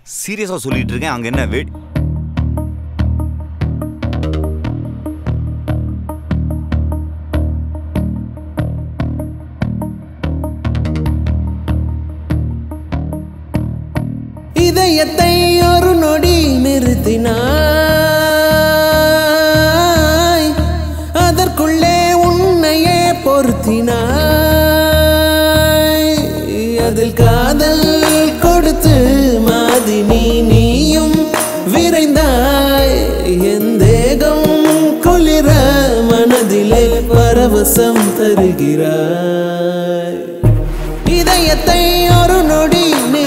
சீரியஸா சொல்லிட்டு இருக்கேன் அங்க என்ன வெயிட் இதயத்தை ஒரு நொடி நிறுத்தினாய் அதற்குள்ளே உன்னையே பொருத்தினாய் அதில் காதல் கொடுத்து மாதினி நீயும் விரைந்தாய் என் தேகம் குளிர மனதிலே பரவசம் தருகிறாய் இதயத்தை ஒரு நொடி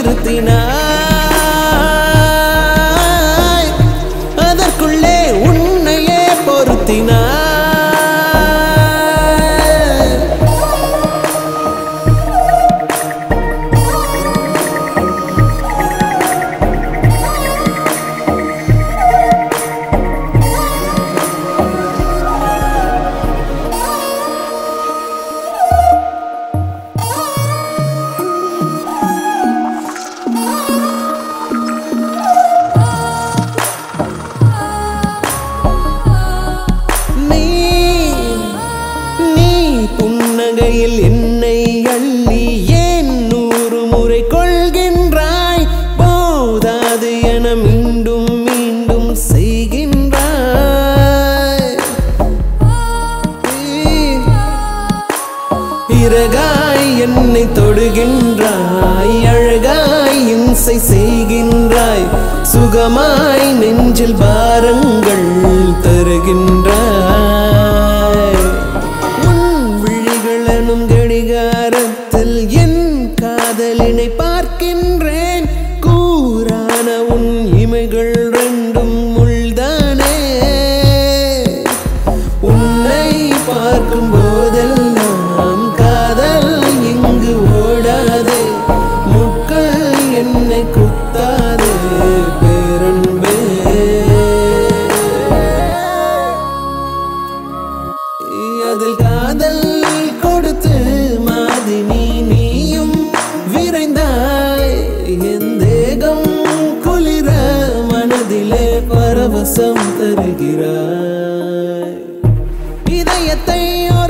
நிறுத்தினாய் அதற்குள்ளே உன்னையே பொருத்தினாய் நீ நீ புன்னகையில் என்னை அள்ளி ஏன் நூறு முறை கொள்கின்றாய் போதாது என மீண்டும் மீண்டும் செய்கின்றாய் இறகாய் என்னை தொடுகின்றாய் அழகாய் இம்சை செய்கின்றாய் சுகமாய் நெஞ்சில் பாரங்கள் தருகின்றாய் உன் விழிகளனும் கடிகாரத்தில் என் காதலினை பார்க்கின்றேன் கூரான உன் இமைகள் ரெண்டும் முள்தானே உன்னை பார்க்கும் போதெல்லாம் காதல் இங்கு ஓடாது முட்கள் என்னை குத்தாது பேரன்பே அதில் காதல் கொடுத்து மாதினி நீயும் விரைந்தாய் என் தேகம் குளிர மனதிலே பரவசம் தருகிறாய் இதயத்தை